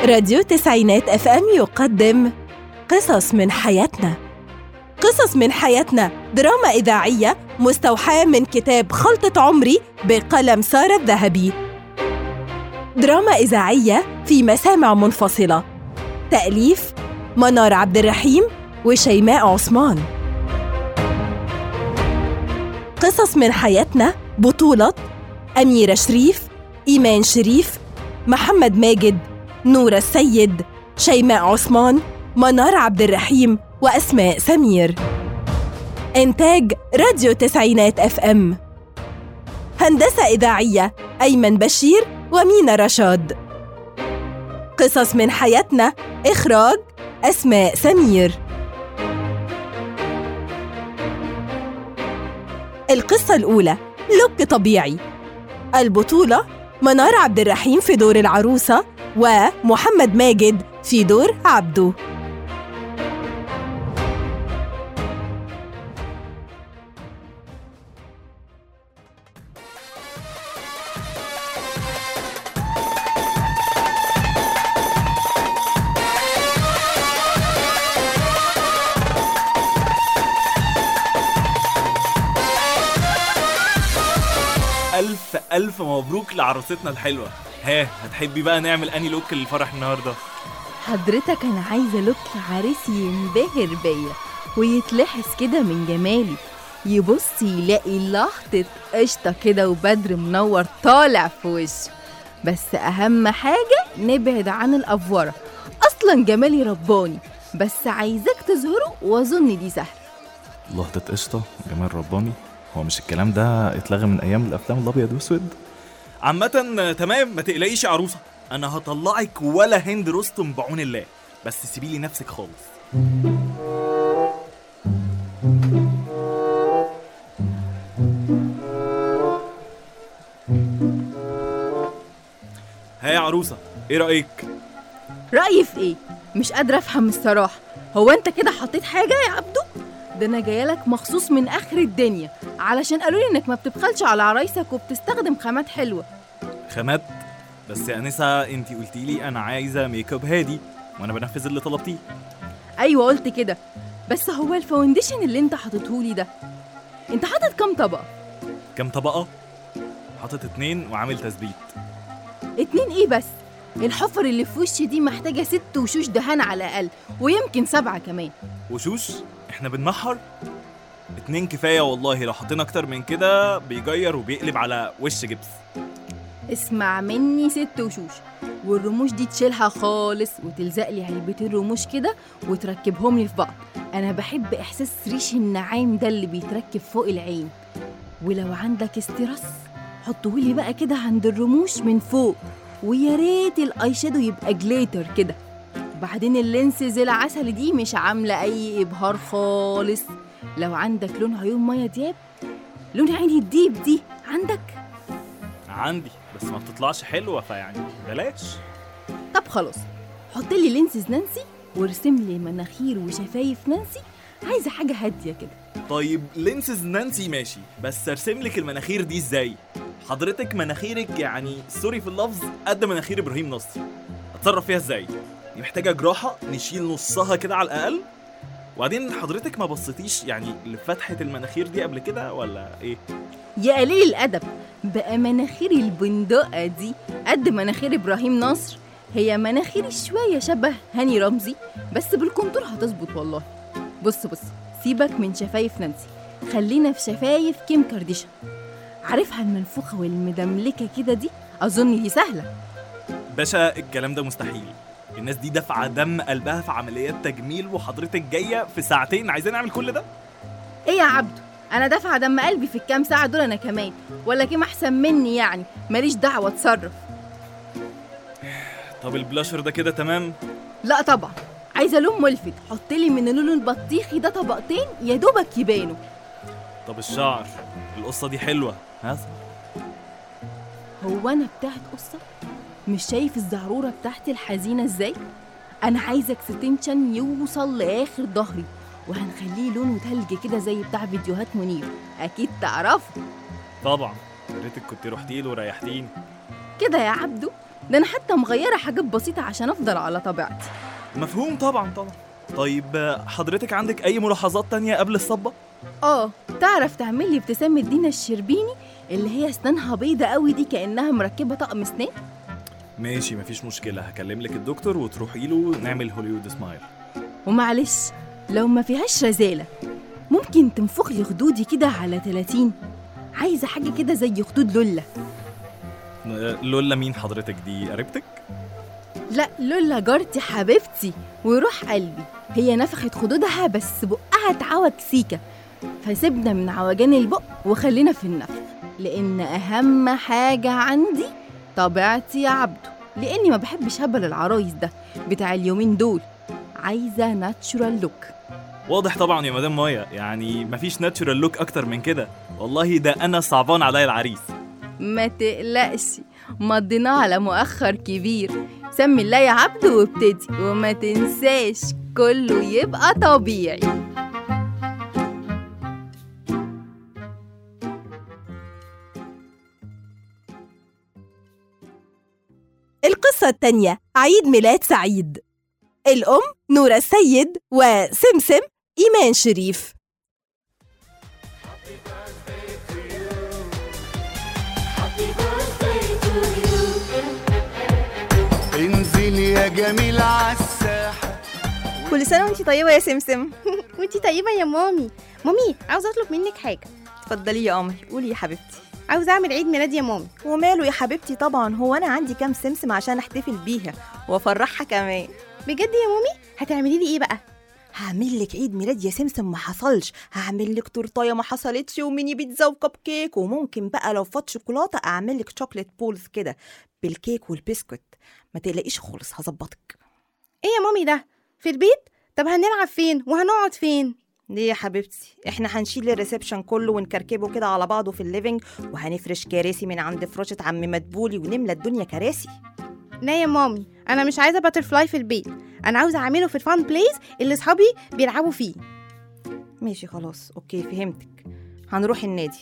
راديو تسعينات اف ام يقدم قصص من حياتنا قصص من حياتنا دراما إذاعية مستوحاة من كتاب خلطة عمري بقلم سارة الذهبي دراما إذاعية في مسامع منفصلة تأليف منار عبد الرحيم وشيماء عثمان قصص من حياتنا بطولة أميرة شريف إيمان شريف محمد ماجد نور السيد شيماء عثمان منار عبد الرحيم وأسماء سمير إنتاج راديو تسعينات اف ام هندسة إذاعية أيمن بشير ومينا رشاد قصص من حياتنا إخراج أسماء سمير القصة الأولى لوك طبيعي البطولة منار عبد الرحيم في دور العروسة ومحمد ماجد في دور عبده ألف ألف مبروك لعروستنا الحلوة ها هتحبي بقى نعمل أني لوك للفرح النهاردة حضرتك انا عايزه لوك عريس ينبهر بيا ويتلحس كده من جمالي يبص يلاقي لحظة قشطة كده وبدر منور طالع في وشه بس أهم حاجة نبعد عن الأفورة أصلا جمالي رباني بس عايزاك تظهره وأظن دي سهلة لقطة قشطة جمال رباني هو مش الكلام ده اتلغى من أيام الأفلام الأبيض وأسود عامة تمام ما تقلقيش يا عروسة أنا هطلعك ولا هند رستم بعون الله بس سيبي لي نفسك خالص ها يا عروسة ايه رأيك؟ رأيي في إيه؟ مش قادرة أفهم الصراحة هو أنت كده حطيت حاجة يا عبدو؟ ده أنا جايلك مخصوص من آخر الدنيا علشان قالوا لي إنك ما بتبخلش على عرايسك وبتستخدم خامات حلوة خامات بس يا انسه انت قلتي لي انا عايزه ميك اب هادي وانا بنفذ اللي طلبتيه أيوة قلت كده بس هو الفاونديشن اللي أنت حاططهولي ده أنت حاطط كام طبقة؟ كام طبقه حاطط اتنين وعامل تثبيت اتنين إيه بس؟ الحفر اللي في وشي دي محتاجة ست وشوش دهان على الأقل ويمكن سبعة كمان وشوش احنا بنمحر اتنين كفايه والله لو حطينا اكتر من كده بيجير وبيقلب على وش جبس اسمع مني ست وشوش والرموش دي تشيلها خالص وتلزق لي علبتين رموش كده وتركبهم لي في بعض انا بحب احساس ريش النعام ده اللي بيتركب فوق العين ولو عندك استرس حطهولي بقى كده عند الرموش من فوق ويا ريت الاي شادو يبقى جليتر كده وبعدين اللينسز العسل دي مش عامله اي ابهار خالص لو عندك لون عيون ميه دياب لون عيني الديب دي عندك عندي بس ما بتطلعش حلوه فيعني بلاش طب خلاص حط لي لينسز نانسي وارسم لي مناخير وشفايف نانسي عايزه حاجه هاديه كده طيب لينسز نانسي ماشي بس ارسم لك المناخير دي ازاي حضرتك مناخيرك يعني سوري في اللفظ قد مناخير ابراهيم نصر اتصرف فيها ازاي دي محتاجه جراحه نشيل نصها كده على الاقل وبعدين حضرتك ما بصيتيش يعني لفتحه المناخير دي قبل كده ولا ايه يا قليل الادب بقى مناخير البندقه دي قد مناخير ابراهيم نصر هي مناخيري شويه شبه هاني رمزي بس بالكونتور هتظبط والله بص بص سيبك من شفايف نانسي خلينا في شفايف كيم كارديشان عارفها المنفوخه والمدملكه كده دي اظن دي سهله باشا الكلام ده مستحيل الناس دي دافعه دم قلبها في عمليات تجميل وحضرتك جايه في ساعتين عايزين نعمل كل ده ايه يا عبدو انا دافعه دم قلبي في الكام ساعه دول انا كمان ولا كيم احسن مني يعني ماليش دعوه اتصرف طب البلاشر ده كده تمام لا طبعا عايزه لون ملفت حط لي من اللون البطيخي ده طبقتين يا دوبك يبانوا طب الشعر القصه دي حلوه ها هو انا بتاعت قصه مش شايف الزعروره بتاعتي الحزينه ازاي انا عايزك ستنشن يوصل لاخر ظهري وهنخليه لونه تلج كده زي بتاع فيديوهات منير اكيد تعرفه طبعا يا ريتك كنت رحتي له وريحتيني كده يا عبدو ده انا حتى مغيره حاجات بسيطه عشان افضل على طبيعتي مفهوم طبعا طبعا طيب آه، حضرتك عندك اي ملاحظات تانية قبل الصبة اه تعرف تعمل لي ابتسامه دينا الشربيني اللي هي اسنانها بيضه قوي دي كانها مركبه طقم اسنان ماشي مفيش مشكلة هكلم لك الدكتور وتروحي له نعمل هوليوود سمايل ومعلش لو ما فيهاش رزاله ممكن تنفخ لي خدودي كده على 30 عايزه حاجه كده زي خدود لولا آه، لولا مين حضرتك دي قريبتك لا لولا جارتي حبيبتي وروح قلبي هي نفخت خدودها بس بقها اتعوج سيكة فسيبنا من عوجان البق وخلينا في النفخ لأن أهم حاجة عندي طبيعتي يا عبده لأني ما بحبش هبل العرايس ده بتاع اليومين دول عايزة ناتشورال لوك واضح طبعا يا مدام مايا يعني مفيش ناتشورال لوك اكتر من كده والله ده انا صعبان عليا العريس ما تقلقش مضيناه على مؤخر كبير سمي الله يا عبده وابتدي وما تنساش كله يبقى طبيعي القصة التانية عيد ميلاد سعيد الأم نورة السيد وسمسم إيمان شريف انزل يا جميل عالساحة كل سنة وانتي طيبة يا سمسم وانتي طيبة يا مامي مامي عاوزة اطلب منك حاجة اتفضلي يا قمر قولي يا حبيبتي عاوزة اعمل عيد ميلاد يا مامي وماله يا حبيبتي طبعا هو انا عندي كام سمسم عشان احتفل بيها وافرحها كمان بجد يا مامي هتعملي لي ايه بقى هعمل لك عيد ميلاد يا سمسم ما حصلش هعمل لك تورتايه ما حصلتش وميني بيتزا وكب كيك وممكن بقى لو فات شوكولاته اعمل لك شوكليت بولز كده بالكيك والبسكوت ما تقلقيش خالص هظبطك ايه يا مامي ده في البيت طب هنلعب فين وهنقعد فين ليه يا حبيبتي احنا هنشيل الريسبشن كله ونكركبه كده على بعضه في الليفينج وهنفرش كراسي من عند فراشة عم مدبولي ونملى الدنيا كراسي لا يا مامي انا مش عايزة باترفلاي في البيت انا عاوزة اعمله في الفان بليس اللي صحابي بيلعبوا فيه ماشي خلاص اوكي فهمتك هنروح النادي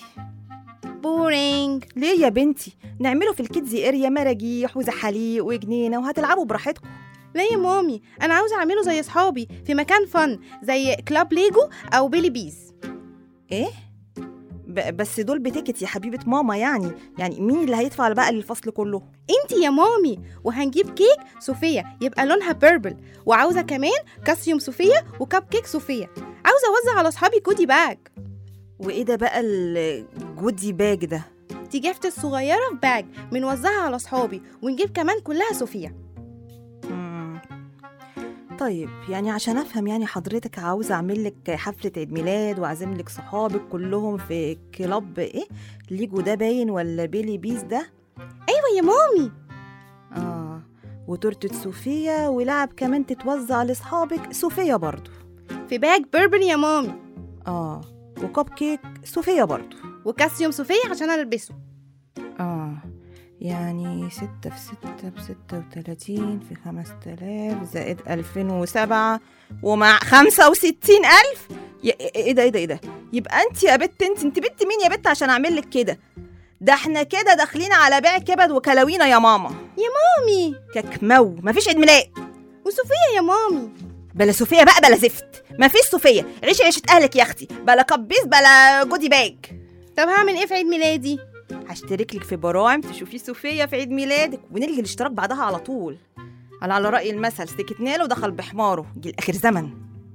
بورينج ليه يا بنتي نعمله في الكيدزي اريا مراجيح وزحاليق وجنينه وهتلعبوا براحتكم لا يا مامي انا عاوزة اعمله زي صحابي في مكان فن زي كلاب ليجو او بيلي بيز ايه ب- بس دول بتيكت يا حبيبه ماما يعني يعني مين اللي هيدفع بقى للفصل كله انتي يا مامي وهنجيب كيك صوفيا يبقى لونها بيربل وعاوزة كمان كاسيوم صوفيا وكب كيك صوفيا عاوزة اوزع على صحابي كودي باج وايه ده بقى الجودي باج ده دي جفت الصغيرة في باج بنوزعها على صحابي ونجيب كمان كلها صوفيا مم. طيب يعني عشان افهم يعني حضرتك عاوزه اعمل لك حفله عيد ميلاد واعزم لك صحابك كلهم في كلاب ايه ليجو ده باين ولا بيلي بيز ده ايوه يا مامي اه وتورته صوفيا ولعب كمان تتوزع لاصحابك صوفيا برضو في باج بيربل يا مامي اه وكب كيك صوفيا برضو وكاسيوم صوفيا عشان البسه اه يعني ستة في ستة بستة وتلاتين في خمس تلاف زائد ألفين وسبعة ومع خمسة وستين ألف يا ايه ده ايه ده ايه ده يبقى انت يا بت انت انت بنت مين يا بت عشان اعمل لك كده ده احنا كده داخلين على بيع كبد وكلاوينا يا ماما مامي ككمو مفيش عيد ميلاد وصوفيا يا مامي بلا صوفيا بقى بلا زفت مفيش صوفيا عيشي عيشة اهلك يا اختي بلا كبيس بلا جودي باج طب هعمل ايه في عيد ميلادي هشترك لك في براعم تشوفي صوفيا في عيد ميلادك ونلغي الاشتراك بعدها على طول على على رأي المثل سكتنا له دخل بحماره جيل آخر زمن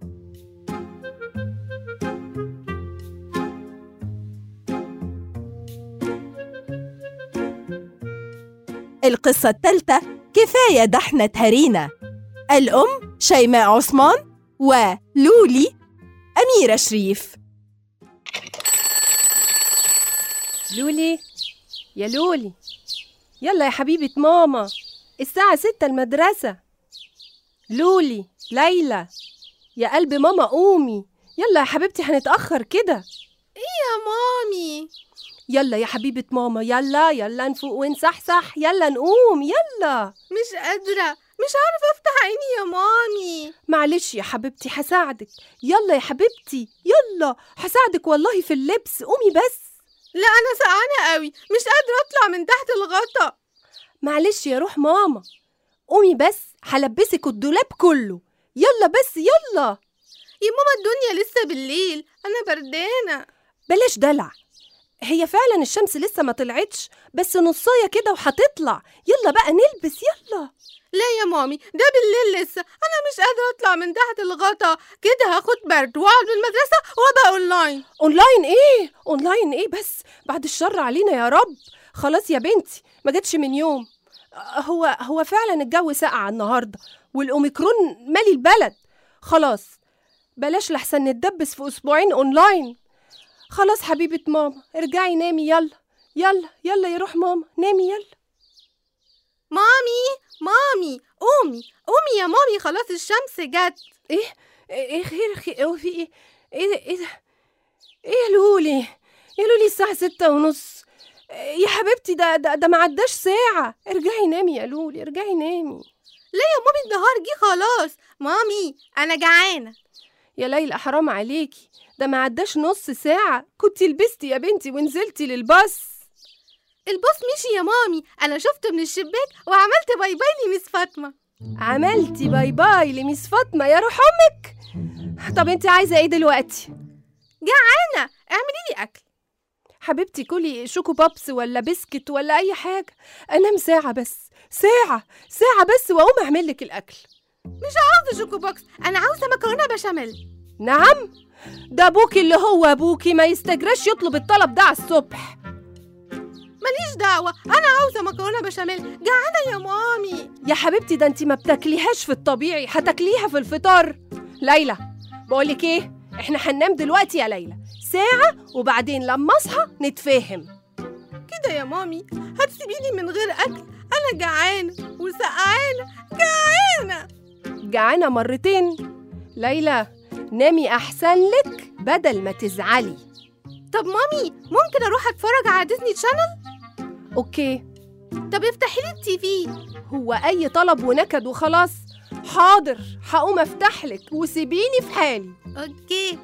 القصة الثالثة كفاية ده احنا اتهرينا الأم شيماء عثمان ولولي أميرة شريف لولي يا لولي يلا يا حبيبة ماما الساعة ستة المدرسة لولي ليلى يا قلب ماما قومي يلا يا حبيبتي هنتأخر كده يا مامي يلا يا حبيبة ماما يلا يلا نفوق ونصحصح يلا نقوم يلا مش قادرة مش عارفة افتح عيني يا مامي معلش يا حبيبتي هساعدك يلا يا حبيبتي يلا هساعدك والله في اللبس قومي بس لا انا سقعانة قوي مش قادرة اطلع من تحت الغطا معلش يا روح ماما قومي بس هلبسك الدولاب كله يلا بس يلا يا ماما الدنيا لسه بالليل انا بردانه بلاش دلع هي فعلا الشمس لسه ما طلعتش بس نصايه كده وهتطلع يلا بقى نلبس يلا لا يا مامي ده بالليل لسه انا مش قادره اطلع من تحت الغطا كده هاخد برد واقعد من المدرسه وابقى اونلاين اونلاين ايه اونلاين ايه بس بعد الشر علينا يا رب خلاص يا بنتي ما جاتش من يوم آه، هو هو فعلا الجو ساقع النهارده والاوميكرون مالي البلد خلاص بلاش لحسن نتدبس في اسبوعين اونلاين خلاص حبيبه ماما ارجعي نامي يلا يلا يلا يا روح ماما نامي يلا مامي مامي قومي قومي يا مامي خلاص الشمس جت ايه ايه خير خير هو في ايه ايه ايه ده ايه يا لولي يا لولي الساعة ستة ونص يا حبيبتي ده ده, ده ما عداش ساعة ارجعي نامي يا لولي ارجعي نامي لا يا مامي النهار جه خلاص مامي انا جعانه يا ليلى حرام عليكي ده ما عداش نص ساعة كنت لبستي يا بنتي ونزلتي للباص الباص مشي يا مامي انا شفته من الشباك وعملت باي باي لميس فاطمه عملتي باي باي لميس فاطمة يا روح أمك طب انت عايزة ايه دلوقتي جعانه اعملي لي اكل حبيبتي كلي شوكو بابس ولا بسكت ولا اي حاجه انام ساعه بس ساعه ساعه بس واقوم اعمل لك الاكل مش عاوزه شوكو بوكس انا عاوزه مكرونه بشاميل نعم ده ابوكي اللي هو ابوكي ما يستجراش يطلب الطلب ده على الصبح ماليش دعوه انا عاوزه مكرونه بشاميل جعانه يا مامي يا حبيبتي ده انت ما بتاكليهاش في الطبيعي هتاكليها في الفطار ليلى بقولك ايه احنا هننام دلوقتي يا ليلى ساعه وبعدين لما اصحى نتفاهم كده يا مامي هتسيبيني من غير اكل انا جعانه وسقعانه جعانه جعانه مرتين ليلى نامي احسن لك بدل ما تزعلي طب مامي ممكن اروح اتفرج على ديزني تشانل اوكي طب افتحي لي التي في هو اي طلب ونكد وخلاص حاضر هقوم افتح لك وسيبيني في حالي اوكي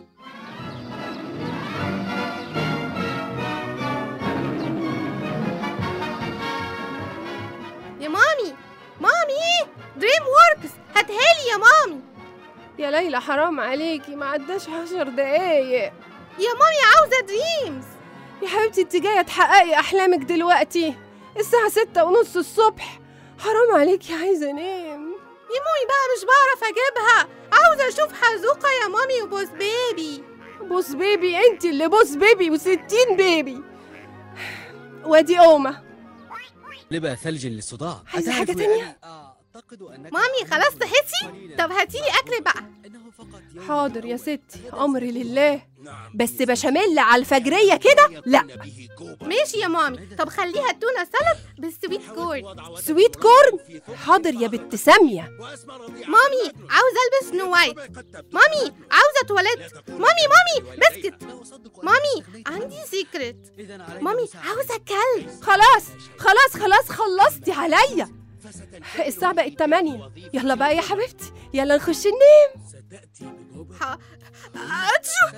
يا مامي مامي دريم ووركس هاتهالي يا مامي يا ليلى حرام عليكي ما عداش عشر دقايق يا مامي عاوزه دريمز يا حبيبتي انت جايه تحققي احلامك دلوقتي الساعه ستة ونص الصبح حرام عليكي عايزه انام يا مامي بقى مش بعرف اجيبها عاوزه اشوف حزوقه يا مامي وبوس بيبي بوس بيبي انت اللي بوس بيبي وستين بيبي وادي اومه لبى ثلج للصداع عايزة حاجة أتعرف تانية؟ أني أعتقد أنك مامي خلاص صحيتي طب هاتيلي اكل بقى إنه فقط يوم حاضر يا ستي امري لله بس بشاميل على الفجريه كده لا ماشي يا مامي طب خليها التونه سلطه بالسويت كورن سويت كورن حاضر يا بنت ساميه مامي عاوزه البس سنو وايت مامي عاوزه تواليت مامي مامي بسكت مامي عندي سيكريت مامي عاوزه كلب خلاص خلاص خلاص خلصتي عليا الساعة بقت تمانية يلا بقى يا حبيبتي يلا نخش ننام ح... أتشو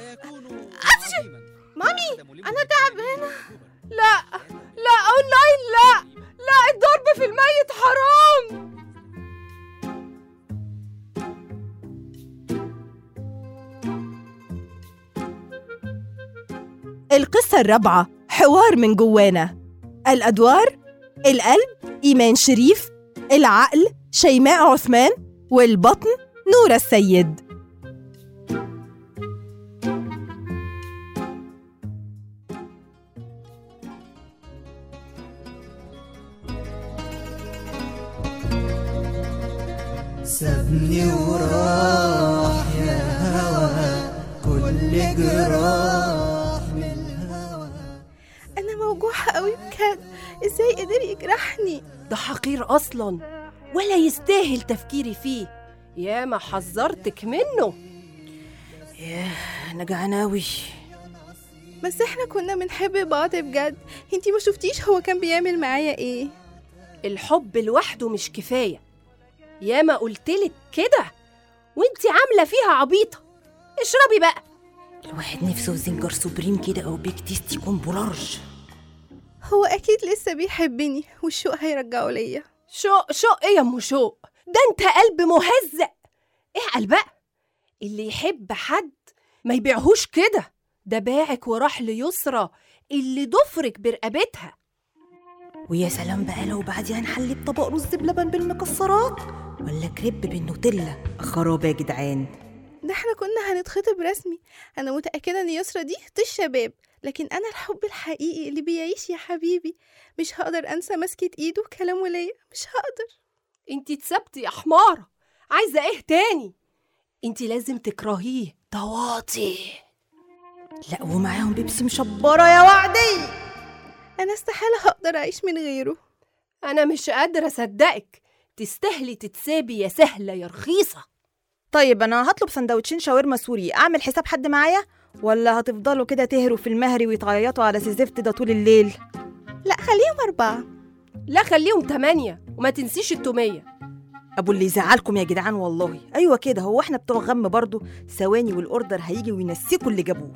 مامي انا تعبانه لا لا اونلاين لا لا الضرب في الميت حرام القصة الرابعة حوار من جوانا الأدوار القلب إيمان شريف العقل شيماء عثمان والبطن نورة السيد سابني وراح يا هوا كل جراح من الهوى انا موجوعه قوي بجد ازاي قدر يجرحني ده حقير اصلا ولا يستاهل تفكيري فيه يا ما حذرتك منه انا جعانه قوي بس احنا كنا بنحب بعض بجد انتي ما شفتيش هو كان بيعمل معايا ايه الحب لوحده مش كفايه يا ما قلتلك كده وانتي عامله فيها عبيطه اشربي بقى الواحد نفسه في زنجر سوبريم كده او بيك تيست يكون بولارج هو أكيد لسه بيحبني والشوق هيرجعه ليا شوق شوق ايه يا ام شوق ده انت قلب مهزأ اعقل بقى اللي يحب حد ما يبيعهوش كده ده باعك وراح ليسرى اللي ضفرك برقبتها ويا سلام بقى لو بعديها نحلي بطبق رز بلبن بالمكسرات ولا كريب بالنوتيلا خراب يا جدعان ده احنا كنا هنتخطب رسمي أنا متأكدة إن يسرا دي طش شباب لكن أنا الحب الحقيقي اللي بيعيش يا حبيبي مش هقدر أنسى مسكة إيده وكلامه ليا مش هقدر انت اتسبتي يا حمارة عايزة ايه تاني انت لازم تكرهيه تواطي لا ومعاهم بيبسي مشبرة يا وعدي أنا استحالة هقدر أعيش من غيره انا مش قادرة اصدقك تستاهلي تتسابي يا سهلة يا رخيصة طيب انا هطلب سندوتشين شاورما سوري اعمل حساب حد معايا ولا هتفضلوا كده تهروا في المهري ويتعيطوا على سيزفت ده طول الليل لا خليهم أربعة لا خليهم تمانية وما تنسيش التومية ابو اللي يزعلكم يا جدعان والله ايوه كده هو احنا بتوع غم برضو ثواني والاوردر هيجي وينسيكوا اللي جابوه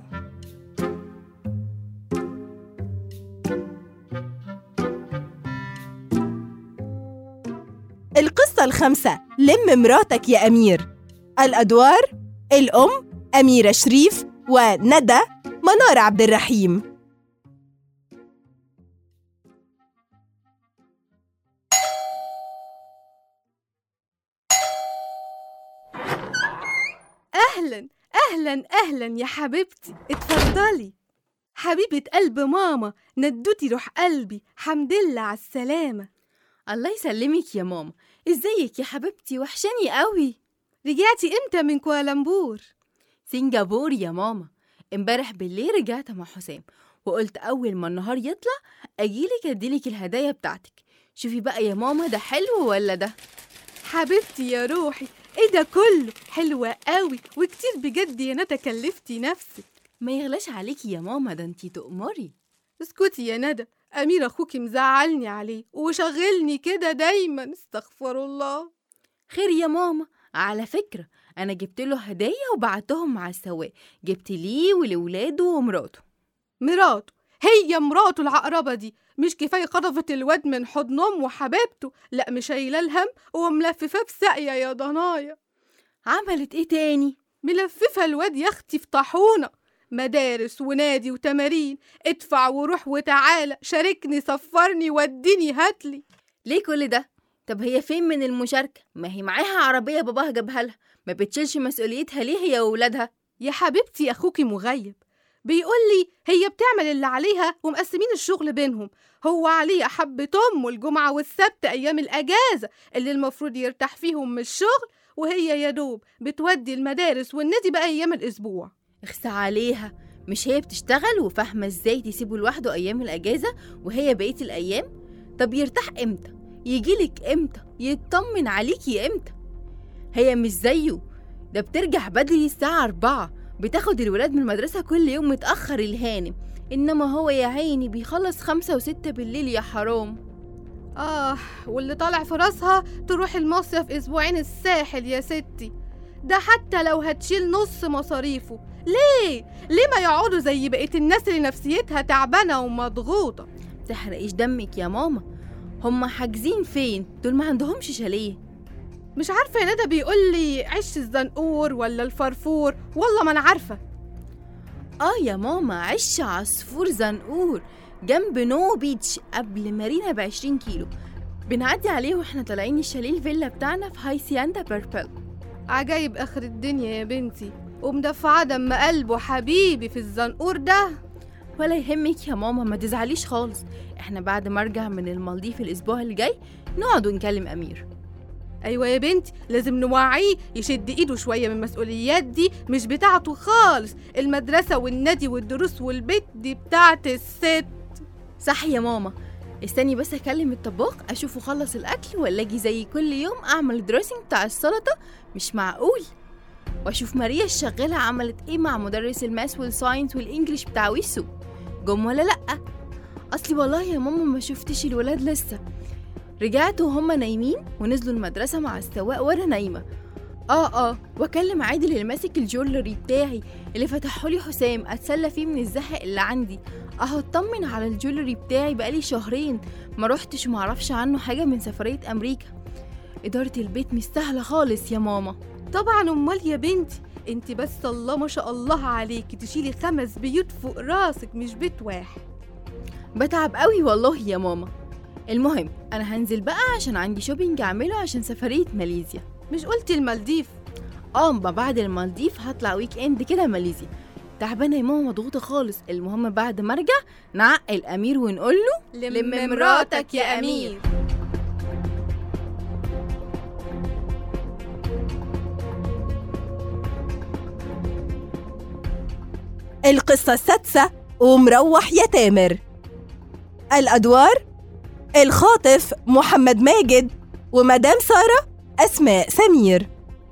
القصة الخامسة لم مراتك يا أمير الأدوار الأم أميرة شريف وندى منار عبد الرحيم أهلا أهلا أهلا يا حبيبتي اتفضلي حبيبة قلب ماما ندوتي روح قلبي حمد لله على السلامة الله يسلمك يا ماما ازيك يا حبيبتي وحشاني قوي رجعتي امتى من كوالالمبور سنغافور يا ماما امبارح بالليل رجعت مع حسام وقلت اول ما النهار يطلع اجيلك اديلك الهدايا بتاعتك شوفي بقى يا ماما ده حلو ولا ده حبيبتي يا روحي ايه ده كله حلوة قوي وكتير بجد يا ندى كلفتي نفسك ما يغلاش عليكي يا ماما ده انتي تؤمري اسكتي يا ندى أمير أخوكي مزعلني عليه وشغلني كده دايما استغفر الله خير يا ماما على فكرة أنا جبت له هدايا وبعتهم مع السواق جبت ليه ولولاده ومراته مراته هي مراته العقربة دي مش كفاية خطفت الواد من حضن أمه وحبيبته لا مش شايلة الهم وملففاه بساقية يا ضنايا عملت ايه تاني؟ ملففة الواد يا أختي في طاحونة مدارس ونادي وتمارين ادفع وروح وتعالى شاركني صفرني وديني هاتلي ليه كل ده؟ طب هي فين من المشاركة؟ ما هي معاها عربية باباها جابها لها ما بتشيلش مسؤوليتها ليه هي وولادها؟ يا حبيبتي أخوكي مغيب بيقول لي هي بتعمل اللي عليها ومقسمين الشغل بينهم هو عليه حبة أمه الجمعة والسبت أيام الأجازة اللي المفروض يرتاح فيهم من الشغل وهي يا دوب بتودي المدارس والنادي بقى أيام الأسبوع اخسى عليها مش هي بتشتغل وفاهمة ازاي تسيبه لوحده أيام الأجازة وهي بقية الأيام؟ طب يرتاح امتى؟ يجيلك امتى؟ يطمن عليكي امتى؟ هي مش زيه ده بترجع بدري الساعة أربعة بتاخد الولاد من المدرسة كل يوم متأخر الهانم إنما هو يا عيني بيخلص خمسة وستة بالليل يا حرام آه واللي طالع في راسها تروح المصيف أسبوعين الساحل يا ستي ده حتى لو هتشيل نص مصاريفه ليه؟ ليه ما يقعدوا زي بقية الناس اللي نفسيتها تعبانة ومضغوطة تحرقيش دمك يا ماما هما حاجزين فين دول ما عندهمش شاليه مش عارفة يا ندى بيقول لي عش الزنقور ولا الفرفور والله ما أنا عارفة اه يا ماما عش عصفور زنقور جنب نو بيتش قبل مارينا بعشرين كيلو بنعدي عليه واحنا طالعين الشاليه الفيلا بتاعنا في هاي سياندا بيربل عجايب آخر الدنيا يا بنتي ومدفعة دم قلبه حبيبي في الزنقور ده ولا يهمك يا ماما ما تزعليش خالص احنا بعد ما ارجع من المالديف الاسبوع الجاي نقعد ونكلم امير ايوه يا بنتي لازم نوعيه يشد ايده شويه من المسؤوليات دي مش بتاعته خالص المدرسه والنادي والدروس والبيت دي بتاعت الست صح يا ماما استني بس اكلم الطباخ اشوفه خلص الاكل ولا اجي زي كل يوم اعمل دريسنج بتاع السلطه مش معقول واشوف ماريا الشغاله عملت ايه مع مدرس الماس والساينس والانجليش بتاع ويسو جم ولا لا اصلي والله يا ماما ما شفتش الولاد لسه رجعت وهم نايمين ونزلوا المدرسة مع السواق وأنا نايمة اه اه واكلم عادل اللي ماسك الجولري بتاعي اللي فتحه لي حسام اتسلى فيه من الزهق اللي عندي اهو اطمن على الجولري بتاعي بقالي شهرين ما روحتش ومعرفش عنه حاجه من سفريه امريكا اداره البيت مش سهله خالص يا ماما طبعا امال يا بنتي انت بس الله ما شاء الله عليكي تشيلي خمس بيوت فوق راسك مش بيت واحد بتعب قوي والله يا ماما المهم انا هنزل بقى عشان عندي شوبينج اعمله عشان سفريه ماليزيا مش قلتي المالديف اه ما بعد المالديف هطلع ويك اند كده ماليزيا تعبانه يا ماما مضغوطه خالص المهم بعد ما ارجع نعقل الامير ونقول له لم مراتك يا امير القصة السادسة ومروح يا تامر الأدوار الخاطف محمد ماجد ومدام سارة أسماء سمير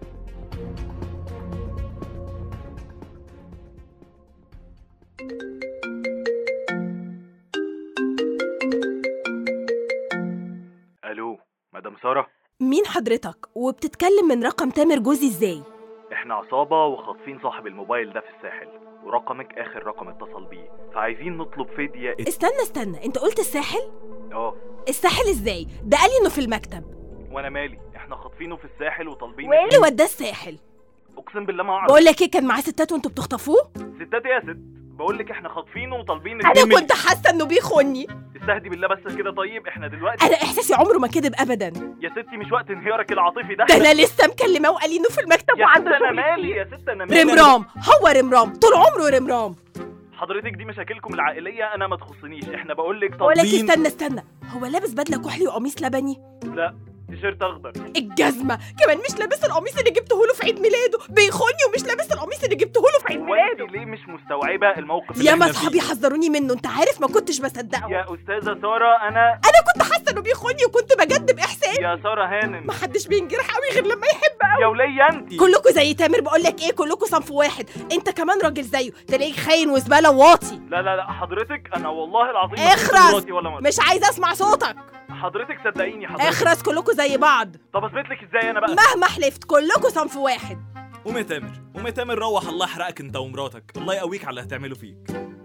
الو مدام ساره مين حضرتك وبتتكلم من رقم تامر جوزي ازاي احنا عصابه وخاطفين صاحب الموبايل ده في الساحل ورقمك اخر رقم اتصل بيه فعايزين نطلب فديه استنى استنى انت قلت الساحل اه الساحل ازاي ده قال لي انه في المكتب وانا مالي احنا خاطفينه في الساحل وطالبين وايه اللي وداه الساحل اقسم بالله ما اعرف بقول لك ايه كان معاه ستات وانتوا بتخطفوه ستات يا ست بقول لك احنا خاطفينه وطالبين انا اتنين كنت حاسه انه بيخوني من- استهدي بالله بس كده طيب احنا دلوقتي انا احساسي عمره ما كذب ابدا يا ستي مش وقت انهيارك العاطفي ده ده انا لسه مكلماه وقال لي انه في المكتب يا ست وعنده انا شغل مالي كتير. يا ست انا مالي رمرام هو رمرام طول عمره رمرام حضرتك دي مشاكلكم العائليه انا ما تخصنيش احنا بقول لك بقول لك طالبين استنى استنى هو لابس بدله كحلي وقميص لبني لا تيشيرت اخضر الجزمه كمان مش لابس القميص اللي جبته له في عيد ميلاده بيخوني ومش لابس القميص اللي جبته له في عيد هو ميلاده انت ليه مش مستوعبه الموقف اللي يا احنا ما اصحابي فيه؟ حذروني منه انت عارف ما كنتش بصدقه يا استاذه ساره انا انا كنت حاسه انه بيخوني وكنت بجد باحساس يا ساره هانم محدش بينجرح قوي غير لما يحب يا وليه انت كلكم زي تامر بقول لك ايه كلكم صنف واحد انت كمان راجل زيه تلاقيك خاين وزباله وواطي لا لا لا حضرتك انا والله العظيم ما شفت اخرس مراتي ولا مرة. مش عايزه اسمع صوتك حضرتك صدقيني حضرتك اخرس كلكم زي بعض طب اثبت لك ازاي انا بقى مهما حلفت كلكم صنف واحد قوم يا تامر قوم يا تامر روح الله يحرقك انت ومراتك الله يقويك على اللي هتعمله فيك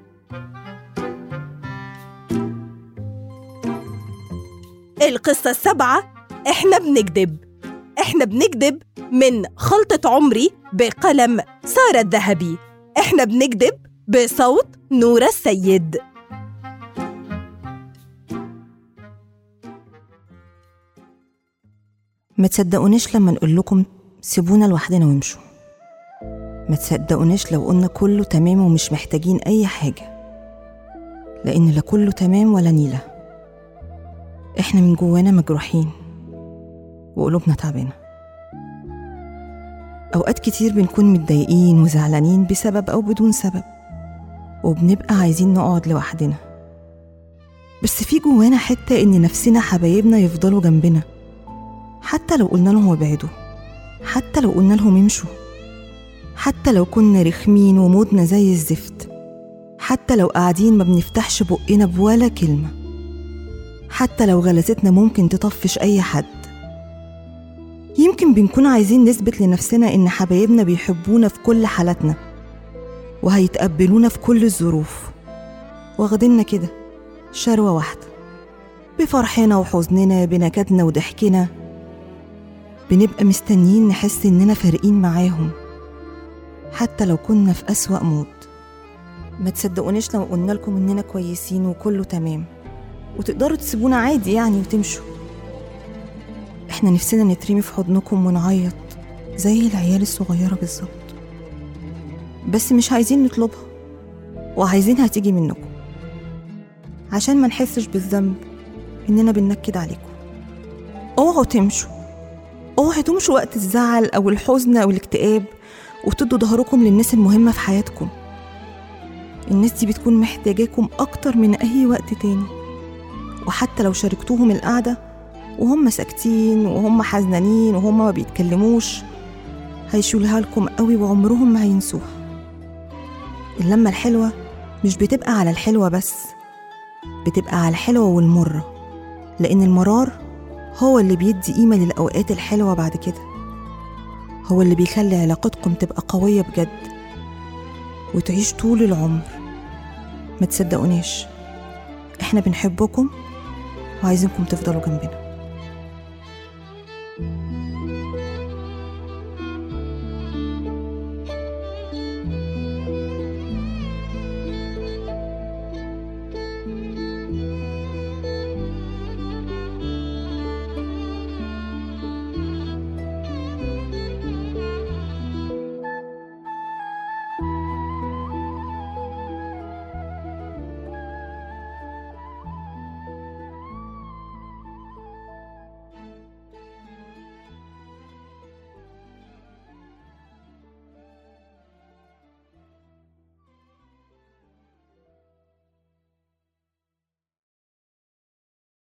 القصة السابعة احنا بنكذب احنا بنكذب من خلطة عمري بقلم سارة الذهبي احنا بنكذب بصوت نورة السيد ما تصدقونيش لما نقول لكم سيبونا لوحدنا وامشوا ما تصدقونيش لو قلنا كله تمام ومش محتاجين أي حاجة لأن لا كله تمام ولا نيلة إحنا من جوانا مجروحين وقلوبنا تعبانة أوقات كتير بنكون متضايقين وزعلانين بسبب أو بدون سبب وبنبقى عايزين نقعد لوحدنا بس في جوانا حتة إن نفسنا حبايبنا يفضلوا جنبنا حتى لو قلنا لهم ابعدوا حتى لو قلنا لهم امشوا حتى لو كنا رخمين ومودنا زي الزفت حتى لو قاعدين ما بنفتحش بقنا بولا كلمة حتى لو غلستنا ممكن تطفش أي حد يمكن بنكون عايزين نثبت لنفسنا إن حبايبنا بيحبونا في كل حالاتنا وهيتقبلونا في كل الظروف واخديننا كده شروة واحدة بفرحنا وحزننا بنكدنا وضحكنا بنبقى مستنيين نحس إننا فارقين معاهم حتى لو كنا في أسوأ مود ما تصدقونيش لو قلنا لكم إننا كويسين وكله تمام وتقدروا تسيبونا عادي يعني وتمشوا إحنا نفسنا نترمي في حضنكم ونعيط زي العيال الصغيرة بالظبط بس مش عايزين نطلبها وعايزينها تيجي منكم عشان ما نحسش بالذنب إننا بننكد عليكم اوعوا تمشوا اوعوا تمشوا وقت الزعل او الحزن او الاكتئاب وتدوا ظهركم للناس المهمة في حياتكم الناس دي بتكون محتاجاكم أكتر من أي وقت تاني وحتى لو شاركتوهم القعدة وهم ساكتين وهم حزنانين وهم ما بيتكلموش هيشولها لكم قوي وعمرهم ما هينسوها اللمة الحلوة مش بتبقى على الحلوة بس بتبقى على الحلوة والمرة لأن المرار هو اللي بيدي قيمة للأوقات الحلوة بعد كده هو اللي بيخلي علاقتكم تبقى قوية بجد وتعيش طول العمر ما تصدقونيش احنا بنحبكم وعايزينكم تفضلوا جنبنا